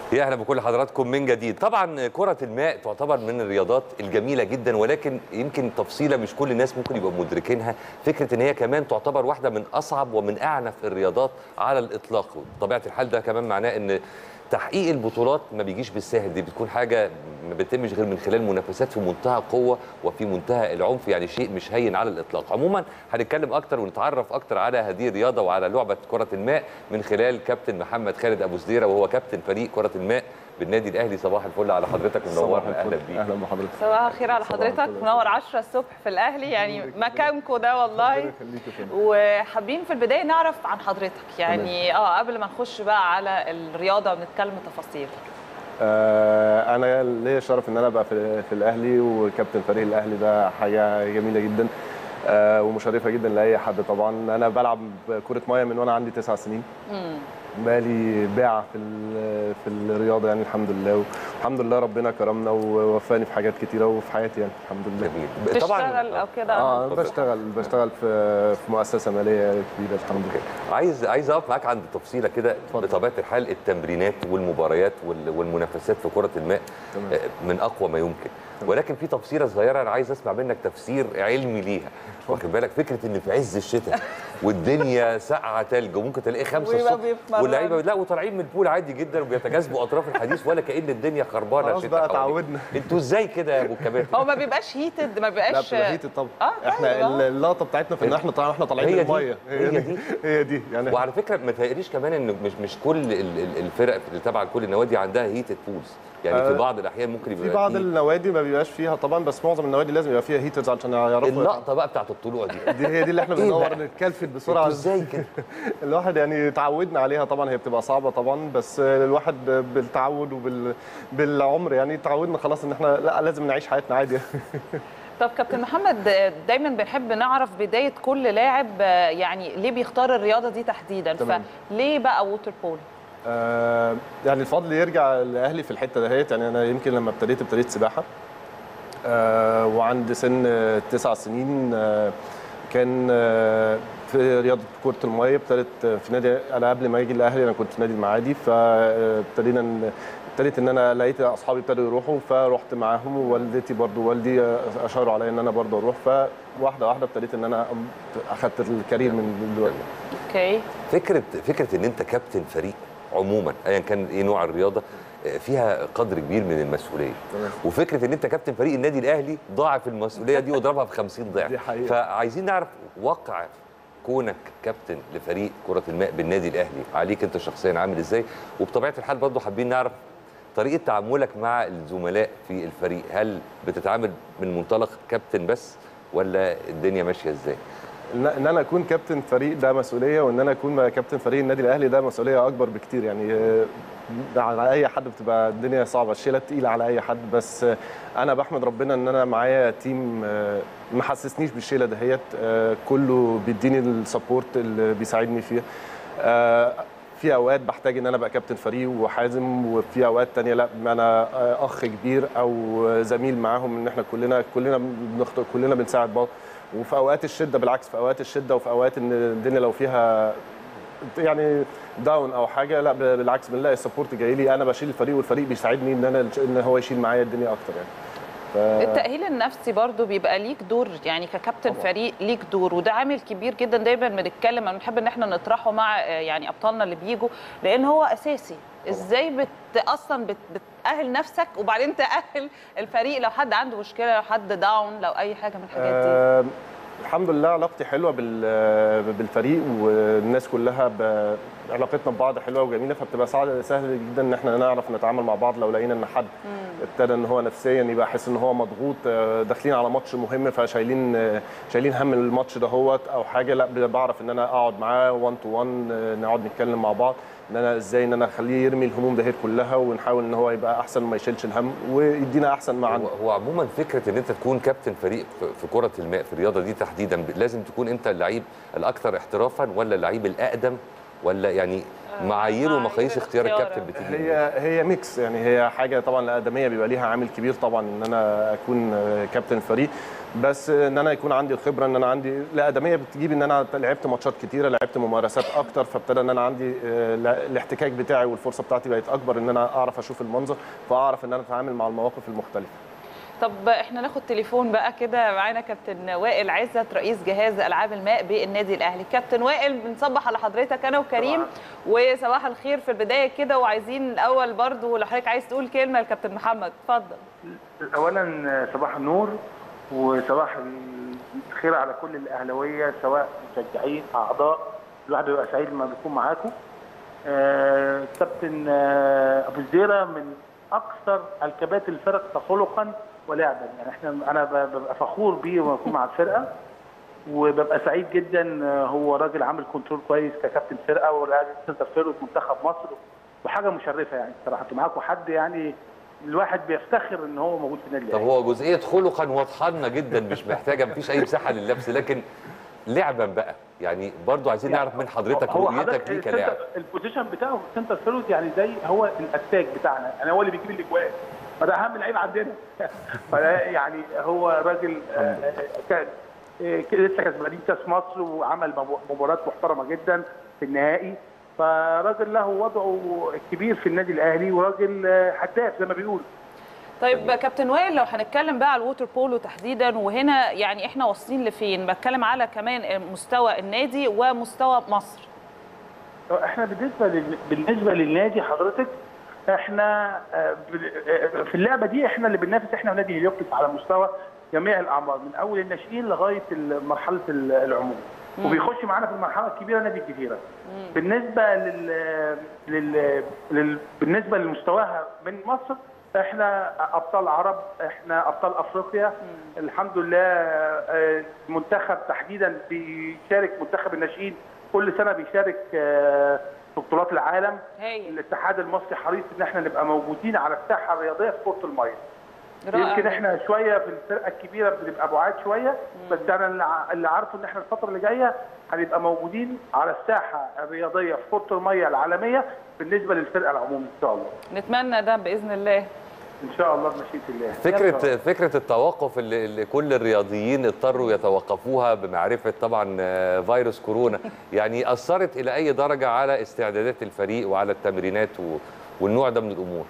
يا اهلا بكل حضراتكم من جديد طبعا كرة الماء تعتبر من الرياضات الجميلة جدا ولكن يمكن تفصيلة مش كل الناس ممكن يبقوا مدركينها فكرة ان هي كمان تعتبر واحدة من اصعب ومن اعنف الرياضات على الاطلاق طبيعة الحال ده كمان معناه ان تحقيق البطولات ما بيجيش بالساهل دي بتكون حاجة ما بتتمش غير من خلال منافسات في منتهى القوة وفي منتهى العنف يعني شيء مش هين على الإطلاق عموما هنتكلم أكتر ونتعرف أكتر على هذه الرياضة وعلى لعبة كرة الماء من خلال كابتن محمد خالد أبو سديرة وهو كابتن فريق كرة الماء بالنادي الأهلي صباح الفل على حضرتك منورنا أهلا بيك اهلا بحضرتك صباح الخير على صباح حضرتك الفل. منور 10 الصبح في الاهلي يعني مكانكم ده والله ربنا يخليك يا فندم. وحابين في البدايه نعرف عن حضرتك يعني اه قبل ما نخش بقى على الرياضه ونتكلم تفاصيل آه انا ليا شرف ان انا ابقى في, في الاهلي وكابتن فريق الاهلي ده حاجه جميله جدا آه ومشرفه جدا لاي حد طبعا انا بلعب كره ميه من وانا عندي تسع سنين مم. بقالي باع في ال- في الرياضه يعني الحمد لله والحمد لله ربنا كرمنا ووفاني في حاجات كتيره وفي حياتي يعني الحمد لله جميل تشتغل او كده اه انا اتفضل. بشتغل بشتغل في في مؤسسه ماليه كبيره الحمد لله عايز عايز اقف معاك عند تفصيله كده اتفضل. بطبيعه الحال التمرينات والمباريات وال- والمنافسات في كره الماء تمام. آه، من اقوى ما يمكن ولكن في تفصيله صغيره انا عايز اسمع منك تفسير علمي ليها واخد بالك فكره ان في عز الشتاء والدنيا ساقعه تلج وممكن تلاقي خمسة ويبقى الصبح بيتمرن. واللعيبه لا وطالعين من البول عادي جدا وبيتجاذبوا اطراف الحديث ولا كان الدنيا خربانه خلاص شتاء بقى حواليك. اتعودنا. انتوا ازاي كده يا ابو كباتن هو ما بيبقاش هيتد ما لا بيبقاش بتبقى هيتد طبعا اه احنا طيب، آه. اللقطه بتاعتنا في ان احنا طالعين احنا طالعين هي من دي. الميه هي دي. هي دي يعني وعلى فكره ما تقريش كمان ان مش مش كل ال- ال- الفرق اللي تابعه لكل النوادي عندها هيتد بولز يعني في آه، بعض الاحيان ممكن يبقى في بعض فيه النوادي ما بيبقاش فيها طبعا بس معظم النوادي لازم يبقى فيها هيترز عشان يعرفوا اللقطه بقى بتاعت الطلوع دي دي هي دي اللي احنا إيه بندور بقى؟ نتكلفت انتوا بسرعه ازاي كده الواحد يعني تعودنا عليها طبعا هي بتبقى صعبه طبعا بس الواحد بالتعود وبال بالعمر يعني تعودنا خلاص ان احنا لا لازم نعيش حياتنا عادي طب كابتن محمد دايما بنحب نعرف بدايه كل لاعب آه، يعني ليه بيختار الرياضه دي تحديدا تمام. فليه بقى ووتر بول آه، يعني الفضل يرجع لاهلي في الحته دهيت يعني انا يمكن لما ابتديت ابتديت سباحه آه، وعند سن آه، تسع سنين آه، كان آه، في رياضه كره الميه ابتدت في نادي انا قبل ما اجي الاهلي انا كنت في نادي المعادي فابتدينا ن- ابتديت ان انا لقيت اصحابي ابتدوا يروحوا فرحت معاهم ووالدتي برضو والدي آه، اشاروا عليا ان انا برضو اروح فواحده واحده ابتديت ان انا اخدت الكارير من دلوقتي اوكي فكره فكره ان انت كابتن فريق عموما ايا كان ايه نوع الرياضه آه، فيها قدر كبير من المسؤوليه تمام. وفكره ان انت كابتن فريق النادي الاهلي ضاعف المسؤوليه دي واضربها ب 50 ضعف دي حقيقة. فعايزين نعرف واقع كونك كابتن لفريق كره الماء بالنادي الاهلي عليك انت شخصيا عامل ازاي وبطبيعه الحال برضه حابين نعرف طريقه تعاملك مع الزملاء في الفريق هل بتتعامل من منطلق كابتن بس ولا الدنيا ماشيه ازاي ان إن انا اكون كابتن فريق ده مسؤوليه وان انا اكون كابتن فريق النادي الاهلي ده مسؤوليه اكبر بكتير يعني آه، ده على اي حد بتبقى الدنيا صعبه الشيله تقيله على اي حد بس آه، انا بحمد ربنا ان انا معايا تيم آه، ما حسسنيش بالشيله دهيت آه، كله بيديني السبورت اللي بيساعدني فيه آه، في اوقات بحتاج ان انا ابقى كابتن فريق وحازم وفي اوقات تانية لا انا آه، اخ كبير او زميل معاهم ان احنا كلنا كلنا بنخت... كلنا بنساعد بعض وفي اوقات الشده بالعكس في اوقات الشده وفي اوقات ان الدنيا لو فيها يعني داون او حاجه لا بالعكس بنلاقي السبورت جاي لي انا بشيل الفريق والفريق بيساعدني ان انا ان هو يشيل معايا الدنيا اكتر يعني ف... التأهيل النفسي برضو بيبقى ليك دور يعني ككابتن طبعاً. فريق ليك دور وده عامل كبير جدا دايما بنتكلم أنا بنحب ان احنا نطرحه مع آه، يعني ابطالنا اللي بيجوا لان هو اساسي ازاي بت اصلا بت بتأهل نفسك وبعدين تأهل الفريق لو حد عنده مشكله لو حد داون لو اي حاجه من الحاجات دي آه الحمد لله علاقتي حلوه بال- بالفريق والناس كلها ب... علاقتنا ببعض حلوه وجميله فبتبقى سهل سهل جدا ان احنا نعرف نتعامل مع بعض لو لقينا ان حد ابتدى ان هو نفسيا يبقى حاسس ان هو مضغوط آه، داخلين على ماتش مهم فشايلين آه، شايلين هم الماتش دهوت او حاجه لا بعرف ان انا اقعد معاه 1 تو 1 نقعد نتكلم مع بعض ان انا ازاي ان انا اخليه يرمي الهموم دهيت كلها ونحاول ان هو يبقى احسن وما يشيلش الهم ويدينا احسن ما عنده هو, هو عموما فكره ان انت تكون كابتن فريق في في كره الماء في الرياضه دي تحديدا ب- لازم تكون انت اللعيب الاكثر احترافا ولا اللعيب الاقدم ولا يعني معايير ومقاييس اختيار الكابتن بتيجي منين؟ هي هي ميكس يعني هي حاجه طبعا الادميه بيبقى ليها عامل كبير طبعا ان انا اكون كابتن فريق بس ان انا يكون عندي الخبره ان انا عندي الادميه بتجيب ان انا لعبت ماتشات كتيره لعبت ممارسات اكتر فابتدى ان انا عندي آه، الاحتكاك بتاعي والفرصه بتاعتي بقت اكبر ان انا اعرف اشوف المنظر فاعرف ان انا اتعامل مع المواقف المختلفه طب احنا ناخد تليفون بقى كده معانا كابتن وائل عزت رئيس جهاز العاب الماء بالنادي الاهلي كابتن وائل بنصبح على حضرتك انا وكريم وصباح الخير في البدايه كده وعايزين الاول برضو لو حضرتك عايز تقول كلمه لكابتن محمد اتفضل اولا صباح النور وصباح الخير على كل الاهلاويه سواء مشجعين اعضاء الواحد بيبقى سعيد لما بيكون معاكم آه، كابتن آه، ابو زيره من اكثر الكباتن الفرق تخلقا ولعبا يعني احنا انا ب- ببقى فخور بيه لما اكون مع الفرقه وببقى سعيد جدا آه، هو راجل عامل كنترول كويس ككابتن فرقه وراجل سنتر فيرود منتخب مصر وحاجه مشرفه يعني صراحه انتوا معاكم حد يعني الواحد بيفتخر ان هو موجود في النادي طب الاهلي هو جزئيه خلقا واضحه لنا جدا مش محتاجه مفيش اي مساحه لللبس لكن لعبا بقى يعني برضو عايزين نعرف من حضرتك هو رؤيتك حضرتك ليه كلاعب السنتر- البوزيشن بتاعه سنتر فيرود يعني زي هو الاتاك بتاعنا يعني هو اللي بيجيب الاجوان فده اهم لعيب عندنا فده يعني هو راجل آه، آه، كان آه، كده لسه كسبانين كاس مصر وعمل مب- مباراه محترمه جدا في النهائي فراجل له وضعه الكبير في النادي الاهلي وراجل آه، هداف زي ما بيقول طيب كابتن وائل لو هنتكلم بقى على الووتر بولو تحديدا وهنا يعني احنا واصلين لفين بتكلم على كمان مستوى النادي ومستوى مصر احنا بالنسبه لل... بالنسبه للنادي حضرتك احنا آه، بال- آه، في اللعبه دي احنا اللي بننافس احنا ونادي هليوبلس على مستوى جميع الاعمار من اول الناشئين لغايه ال- مرحله ال- العموم وبيخش معانا في المرحله الكبيره نادي الجزيره بالنسبه لل... لل... لل... بالنسبه لمستواها من مصر احنا ابطال عرب احنا ابطال افريقيا الحمد لله آه، المنتخب تحديدا بيشارك منتخب الناشئين كل سنه بيشارك آه، في بطولات العالم هايل الاتحاد المصري حريص ان احنا نبقى موجودين على الساحه الرياضيه في كره الميه رائع يمكن جداً. احنا شويه في الفرقه الكبيره بنبقى بعاد شويه بس انا اللي ع- اللي عارفه ان احنا الفتره اللي جايه هنبقى موجودين على الساحه الرياضيه في كره الميه العالميه بالنسبه للفرقه العموم ان شاء الله نتمنى ده باذن الله ان شاء الله بمشيئه الله فكره فكره التوقف اللي, اللي كل الرياضيين اضطروا يتوقفوها بمعرفه طبعا آه، فيروس كورونا يعني اثرت الى اي درجه على استعدادات الفريق وعلى التمرينات و... والنوع ده من الامور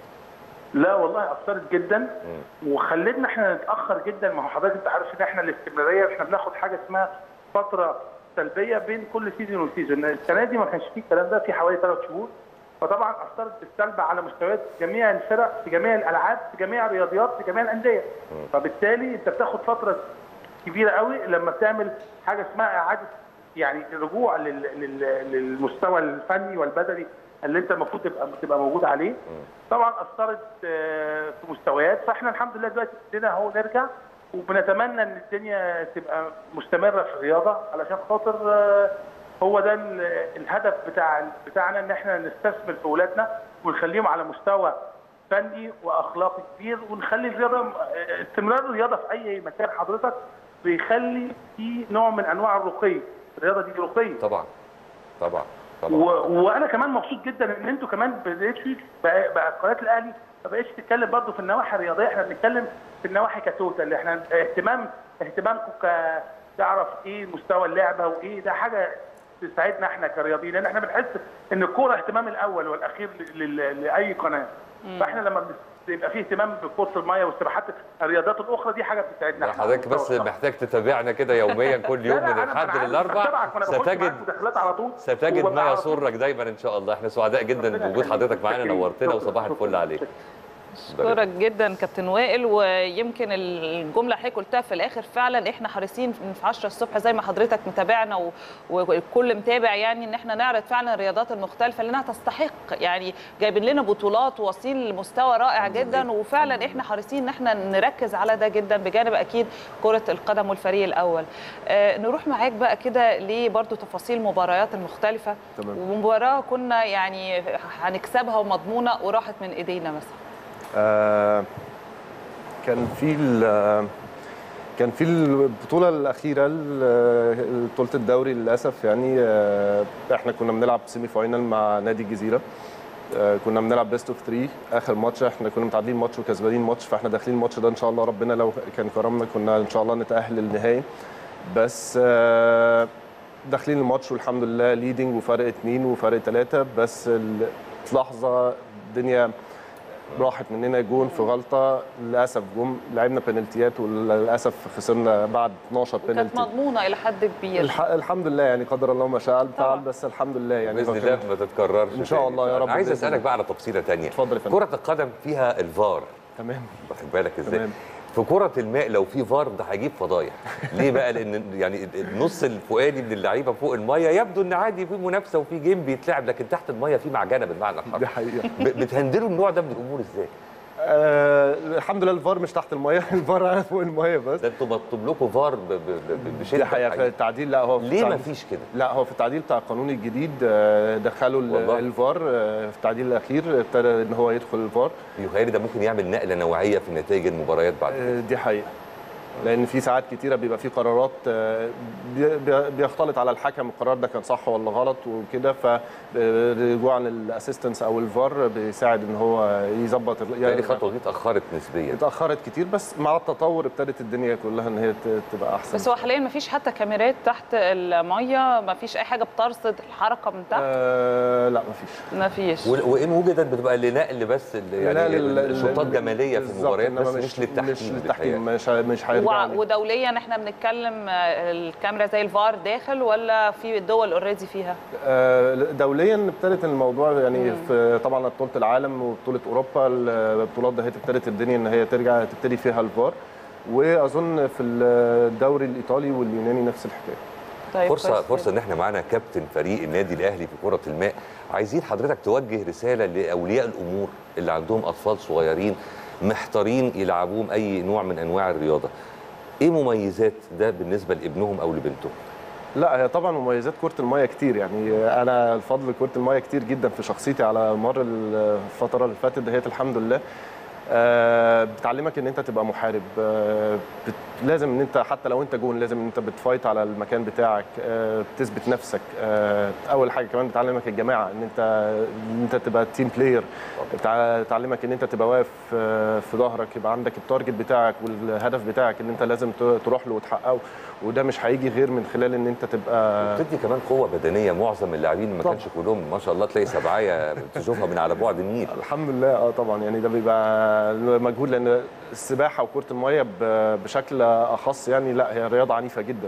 لا والله اثرت جدا وخلتنا احنا نتاخر جدا ما هو حضرتك انت عارف ان احنا الاستمراريه احنا بناخد حاجه اسمها فتره سلبيه بين كل سيزون وسيزون السنه دي ما كانش فيه الكلام ده في حوالي ثلاث شهور فطبعا اثرت بالسلب على مستويات جميع الفرق في جميع الالعاب في جميع الرياضيات في جميع الانديه فبالتالي انت بتاخد فتره كبيره قوي لما بتعمل حاجه اسمها اعاده يعني رجوع لل- لل- للمستوى الفني والبدني اللي انت المفروض تبقى تبقى موجود عليه طبعا اثرت آه، في مستويات فاحنا الحمد لله دلوقتي ابتدينا اهو نرجع وبنتمنى ان الدنيا تبقى مستمره في الرياضه علشان خاطر آه، هو ده ال- الهدف بتاع بتاعنا ان احنا نستثمر في اولادنا ونخليهم على مستوى فني واخلاقي كبير ونخلي الرياضه آه، استمرار الرياضه في اي مكان حضرتك بيخلي في نوع من انواع الرقي الرياضه دي رقي طبعا طبعا طبعا و... وانا كمان مبسوط جدا ان انتوا كمان بدات في بقى, بقى قناه الاهلي ما بقتش تتكلم برضه في النواحي الرياضيه احنا بنتكلم في النواحي كتوتال احنا اهتمام اهتمامكم ك تعرف ايه مستوى اللعبه وايه ده حاجه تساعدنا احنا كرياضيين لان احنا بنحس ان الكوره اهتمام الاول والاخير ل... ل... لاي قناه فاحنا لما بيبقى فيه اهتمام بكره الميه والسباحات الرياضات الاخرى دي حاجه بتساعدنا لا، احنا حضرتك على بس المستوى الشخصي. محتاج تتابعنا كده يوميا كل يوم لا، لا، من أنا الحد عارف، للاربع بتابعك، وأنا بخش معاك ستجد مداخلات على طول ستجد وببقى ما على طول. يسرك دايما ان شاء الله احنا سعداء جدا ربنا بوجود يخليك. حضرتك معانا شكراً. نورتنا شكراً. وصباح الفل شكراً. عليك اشكرك جدا كابتن وائل ويمكن الجمله اللي حضرتك قلتها في الاخر فعلا احنا حريصين في 10 الصبح زي ما حضرتك متابعنا و- والكل متابع يعني ان احنا نعرض فعلا الرياضات المختلفه لانها تستحق يعني جايبين لنا بطولات وواصلين لمستوى رائع جدا وفعلا احنا حريصين ان احنا نركز على ده جدا بجانب اكيد كره القدم والفريق الاول آه نروح معاك بقى كده لبرضه تفاصيل المباريات المختلفه تمام. ومباراه كنا يعني هنكسبها ومضمونه وراحت من ايدينا مثلا آه، كان في ال- كان في البطوله الاخيره ال- بطوله الدوري للاسف يعني آه، احنا كنا بنلعب سيمي فاينال مع نادي الجزيره آه، كنا بنلعب بيست اوف 3 اخر ماتش احنا كنا متعادلين ماتش وكسبانين ماتش فاحنا داخلين الماتش ده ان شاء الله ربنا لو كان كرمنا كنا ان شاء الله نتاهل للنهائي بس آه، داخلين الماتش والحمد لله ليدنج وفرق اتنين وفرق ثلاثه بس ال- في لحظه الدنيا راحت مننا جون في غلطه للاسف جم لعبنا بنالتيات وللاسف خسرنا بعد 12 كانت بنالتي مضمونه الى حد كبير الح... الحمد لله يعني قدر الله ما شاء طبعاً. فعل بس الحمد لله يعني باذن ما الله كان- ما تتكررش إن شاء تاني. الله يا رب أنا عايز بإذن اسالك الله. بقى على تفصيله تانية اتفضل يا فندم. كره القدم فيها الفار تمام واخد بالك ازاي تمام. في كرة الماء لو في فار ده هيجيب فضايح ليه بقى لان يعني النص الفوقاني من اللعيبه فوق الميه يبدو ان عادي في منافسه وفي جيم بيتلعب لكن تحت الميه في معجنه بالمعنى دي الحرفي حقيقه ب- بتهندلوا النوع ده من الامور ازاي آه الحمد لله الفار مش تحت الميه الفار فوق الميه بس ده انتوا مطلوب لكم فار ب- ب- ب- بشده دي حقيقه في الحقيقة. التعديل لا هو في ليه ما التعديل- فيش كده لا هو في التعديل بتاع القانون الجديد آه، دخلوا ال- والله. الفار آه، في التعديل الاخير ابتدى ان هو يدخل الفار يخيلي ده ممكن يعمل نقله نوعيه في نتائج المباريات بعد كده آه، دي حقيقه لان في ساعات كتيره بيبقى في قرارات آه، بي- بي- بيختلط على الحكم القرار ده كان صح ولا غلط وكده فرجوعا للاسيستنس او الفار بيساعد ان هو يظبط ال- يعني الخطوه دي اتاخرت نسبيا اتاخرت كتير بس مع التطور ابتدت الدنيا كلها ان هي ت- تبقى احسن بس هو حاليا ما فيش حتى كاميرات تحت الميه ما فيش اي حاجه بترصد الحركه من تحت آه لا مفيش ما فيش و- وان وجدت بتبقى لنقل بس ال- لا، يعني لل- لل- شوطات لل- جماليه في بالظبط، المباريات إنما بس مش للتحكيم مش بتهيألي. للتحكيم مش ه- مش هيرجع وع- لل- ودوليا احنا بنتكلم آه، الكاميرا زي الفار داخل ولا في دول اوريدي فيها آه، دوليا ابتدت الموضوع يعني في طبعا بطوله العالم وبطوله اوروبا البطولات ده هي ابتدت الدنيا ان هي ترجع تبتدي فيها الفار واظن في الدوري الايطالي واليوناني نفس الحكايه طيب فرصه كويس فرصه ان احنا معانا كابتن فريق النادي الاهلي في كره الماء عايزين حضرتك توجه رساله لاولياء الامور اللي عندهم اطفال صغيرين محتارين يلعبوهم اي نوع من انواع الرياضه ايه مميزات ده بالنسبه لابنهم او لبنتهم لا هي طبعا مميزات كره المايه كتير يعني انا الفضل كره المايه كتير جدا في شخصيتي على مر الفتره اللي فاتت دهيت الحمد لله آه، بتعلمك ان انت تبقى محارب آه، بت... لازم ان انت حتى لو انت جون لازم ان انت بتفايت على المكان بتاعك آه، بتثبت نفسك آه، اول حاجه كمان بتعلمك الجماعه ان انت ان انت تبقى تيم بلاير بتعلمك ان انت تبقى واقف آه، في ظهرك يبقى عندك التارجت بتاعك والهدف بتاعك ان انت لازم ت- تروح له وتحققه وده مش هيجي غير من خلال ان انت تبقى بتدي كمان قوه بدنيه معظم اللاعبين ما طبعا. كانش كلهم ما شاء الله تلاقي سبعيه تشوفها من على بعد النيل الحمد لله اه طبعا يعني ده بيبقى مجهود لان السباحه وكره الميه ب- بشكل اخص يعني لا هي رياضه عنيفه جدا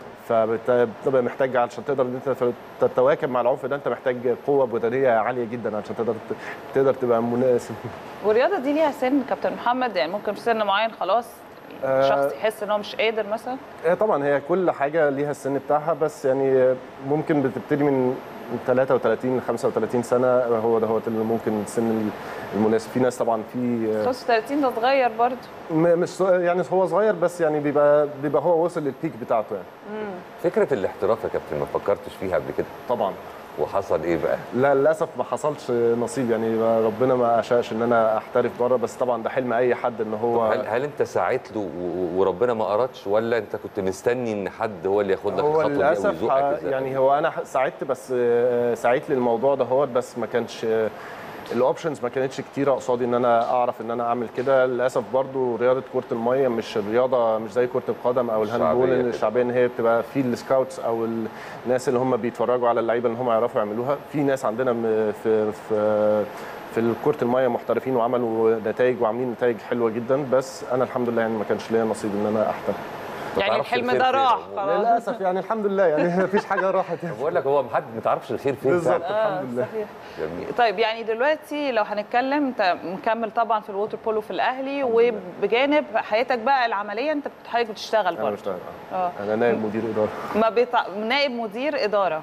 فبتبقى محتاج عشان تقدر ان انت تتواكب مع العنف ده انت محتاج قوه بدنيه عاليه جدا عشان تقدر تقدر تبقى مناسب والرياضه دي ليها سن كابتن محمد يعني ممكن في سن معين خلاص آه. شخص يحس ان هو مش قادر مثلا هي طبعا هي كل حاجه ليها السن بتاعها بس يعني ممكن بتبتدي من 33 ل 35 سنه هو ده هو اللي ممكن السن المناسب في ناس طبعا في 35 ده صغير برضه م- مش ص- يعني هو صغير بس يعني بيبقى بيبقى هو وصل للبيك بتاعته يعني فكره الاحتراف يا كابتن ما فكرتش فيها قبل كده طبعا وحصل ايه بقى لا للاسف ما حصلش نصيب يعني ما- ربنا ما اشاءش ان انا احترف بره بس طبعا ده حلم اي حد ان هو هل هل انت سعيت له و- و- وربنا ما ارادش ولا انت كنت مستني ان حد هو اللي ياخد لك هو الخطوه دي او للاسف يزقك ح- إزاي؟ يعني هو انا ح- ساعدت بس آه، ساعدت للموضوع ده هو بس ما كانش آه، الاوبشنز ما كانتش كتيره قصادي ان انا اعرف ان انا اعمل كده للاسف برضو رياضه كره الميه مش الرياضه مش زي كره القدم او الهاندبول الشعبية إن كده. الشعبيه ان هي بتبقى في السكاوتس او الناس اللي هم بيتفرجوا على اللعيبه اللي هم يعرفوا يعملوها في ناس عندنا م- في في في كره الميه محترفين وعملوا نتائج وعاملين نتائج حلوه جدا بس انا الحمد لله يعني ما كانش ليا نصيب ان انا احترف ما يعني تعرفش الحلم الخير ده فين راح عموماً. خلاص للاسف يعني الحمد لله يعني مفيش حاجه راحت يعني. بقول لك هو حد ما تعرفش الخير فين بالظبط فعلا. الحمد لله صحيح جميل. طيب يعني دلوقتي لو هنتكلم انت مكمل طبعا في الووتر بولو في الاهلي وبجانب حياتك بقى العمليه انت حضرتك بتشتغل انا برضه بشتغل اه آه. انا نائب مدير اداره ما بيطع... نائب مدير اداره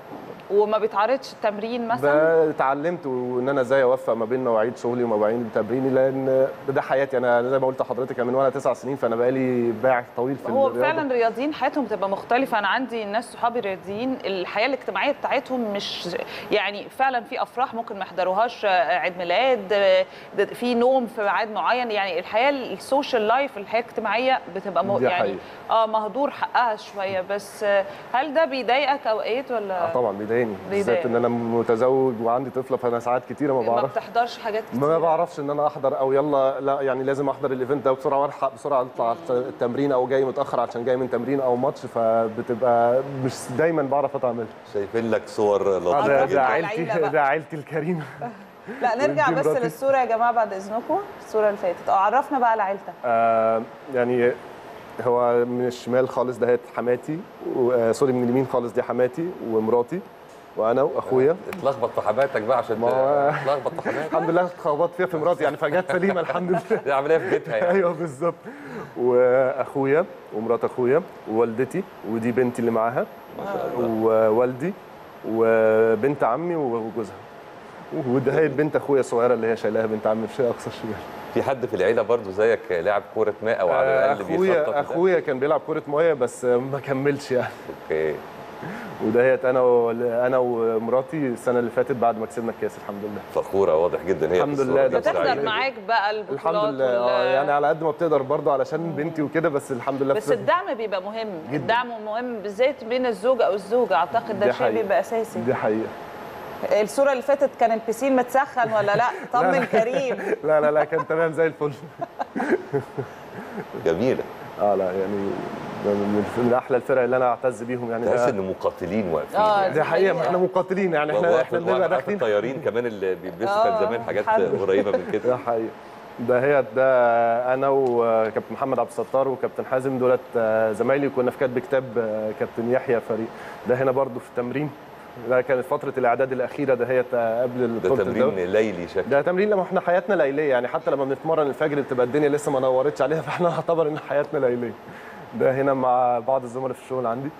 وما بيتعرضش التمرين مثلا ده اتعلمت وان انا ازاي اوفق ما بين مواعيد شغلي ومواعيد تمريني لان ده حياتي انا زي ما قلت لحضرتك من وانا تسع سنين فانا بقالي باع طويل في هو الرياضة. فعلا الرياضيين حياتهم بتبقى مختلفه انا عندي ناس صحابي رياضيين الحياه الاجتماعيه بتاعتهم مش يعني فعلا في افراح ممكن ما يحضروهاش آه، عيد ميلاد آه، ده- في نوم في ميعاد معين يعني الحياه السوشيال لايف الحياه الاجتماعيه بتبقى م... دي يعني حقيقة. اه مهدور حقها شويه بس آه، هل ده بيضايقك اوقات ولا آه طبعا بيضايقني بالذات بيضايق. ان انا متزوج وعندي طفله فانا ساعات كتيره ما ما بعرف بتحضرش حاجات كتير ما بعرفش ان انا احضر او يلا لا يعني لازم احضر الايفنت ده بسرعه والحق بسرعه اطلع التمرين او جاي متاخر عشان جاي من تمرين او ماتش فبتبقى مش دايما بعرف اتعامل شايفين لك صور آه، لطيفه ده, عرفنا ده على عيلتي العيلة بقى. ده عيلتي الكريمه لا نرجع ودي بس مراتي. للصوره يا جماعه بعد اذنكم الصوره اللي فاتت اه عرفنا بقى على عيلتك آه يعني هو من الشمال خالص ده حماتي و- آه، سوري من اليمين خالص دي حماتي ومراتي وانا واخويا اتلخبط في حماتك بقى عشان ما هو- تلخبط في حماتك الحمد لله اتخبطت فيها في مراتي يعني فجت سليمه الحمد لله دي عمليه في بيتها يعني ايوه بالظبط واخويا ومرات اخويا ووالدتي ودي بنتي اللي معاها ما شاء الله ووالدي وبنت عمي وجوزها وده هي بنت اخويا الصغيره اللي هي شايلاها بنت عمي في اقصى الشمال في حد في العيله برضو زيك لاعب كوره ماء او على الاقل بيخطط اخويا لده؟ اخويا كان بيلعب كره ميه بس ما كملش يعني اوكي ودهيت انا و... انا ومراتي السنه اللي فاتت بعد ما كسبنا الكاس الحمد لله فخوره واضح جدا هي الحمد في الصورة لله، دي ده بتحضر سعيدة معاك بقى البطولات الحمد لله وال- آه، يعني على قد ما بتقدر برضه علشان بنتي وكده بس الحمد لله بس في- الدعم بيبقى مهم جداً. الدعم مهم بالذات بين الزوج او الزوجه اعتقد ده دي شيء حقيقة. بيبقى اساسي دي حقيقه الصوره اللي فاتت كان البسين متسخن ولا لا طمن كريم لا لا لا كان تمام زي الفل جميله اه لا يعني من من احلى الفرق اللي انا اعتز بيهم يعني تحس ده- ان مقاتلين واقفين آه، يعني. دي حقيقه ما احنا مقاتلين يعني احنا احنا بنبقى بنبقى داخلين الطيارين كمان اللي بيلبسوا آه، كان زمان حاجات حلو. قريبه من كده ده حقيقه ده هي ده انا وكابتن محمد عبد الستار وكابتن حازم دولت آه، زمايلي وكنا في كاتب كتاب آه، كابتن يحيى فريق ده هنا برضو في التمرين ده كانت فتره الاعداد الاخيره ده هي قبل ده بطوله الدوري تمرين ليلي شكل ده تمرين لما احنا حياتنا ليليه يعني حتى لما بنتمرن الفجر بتبقى الدنيا لسه ما نورتش عليها فاحنا نعتبر ان حياتنا ليليه ده هنا مع بعض الزملاء في الشغل عندي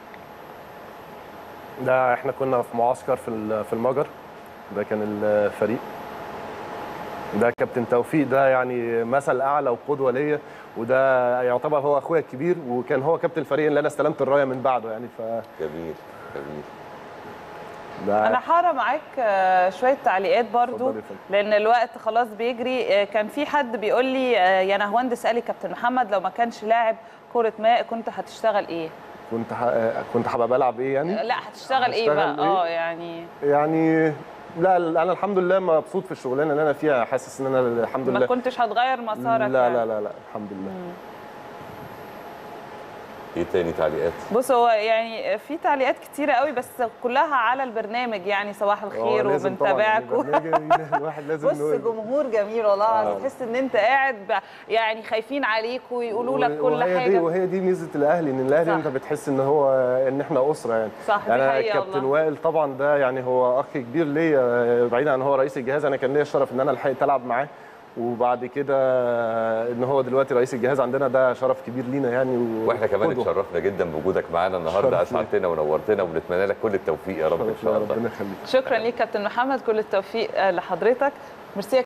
ده احنا كنا في معسكر في ال- في المجر ده كان الفريق ده كابتن توفيق ده يعني مثل اعلى وقدوه ليا وده يعتبر هو اخويا الكبير وكان هو كابتن الفريق اللي انا استلمت الرايه من بعده يعني ف جميل جميل ده انا حاره معاك آه، شويه تعليقات برضو اتفضل يا فندم. لان الوقت خلاص بيجري آه، كان في حد بيقول لي آه، يا نهواند اسالي كابتن محمد لو ما كانش لاعب كره ماء كنت هتشتغل ايه كنت ح- كنت حابب العب ايه يعني آه، لا هتشتغل ايه بقى هشتغل إيه؟ اه يعني يعني لا انا الحمد لله مبسوط في الشغلانه اللي انا فيها حاسس ان انا الحمد ما لله كنتش هتغير مسارك لا يعني. لا لا لا الحمد لله ايه تاني تعليقات بص هو يعني في تعليقات كتيرة قوي بس كلها على البرنامج يعني صباح الخير آه، لازم طبعاً، وبنتابعكم يعني برنامج الواحد لازم بص نقول- جمهور جميل والله العظيم تحس ان انت قاعد ب- يعني خايفين عليك ويقولوا لك كل وهي دي حاجه وهي دي ميزه الاهلي ان الاهلي صح. انت بتحس ان هو ان احنا اسره يعني صح، دي يعني حقيقة كابتن والله. وائل طبعا ده يعني هو اخ كبير ليا بعيد عن هو رئيس الجهاز انا كان ليا الشرف ان انا لحقت العب معاه وبعد كده ان هو دلوقتي رئيس الجهاز عندنا ده شرف كبير لينا يعني و- واحنا كمان وقدوة. اتشرفنا جدا بوجودك معانا النهارده شرف لي. اسعدتنا ونورتنا وبنتمنى لك كل التوفيق يا رب ان شرف شاء ليا، الله ربنا يخليك شكرا ليك كابتن محمد كل التوفيق آه، لحضرتك ميرسي يا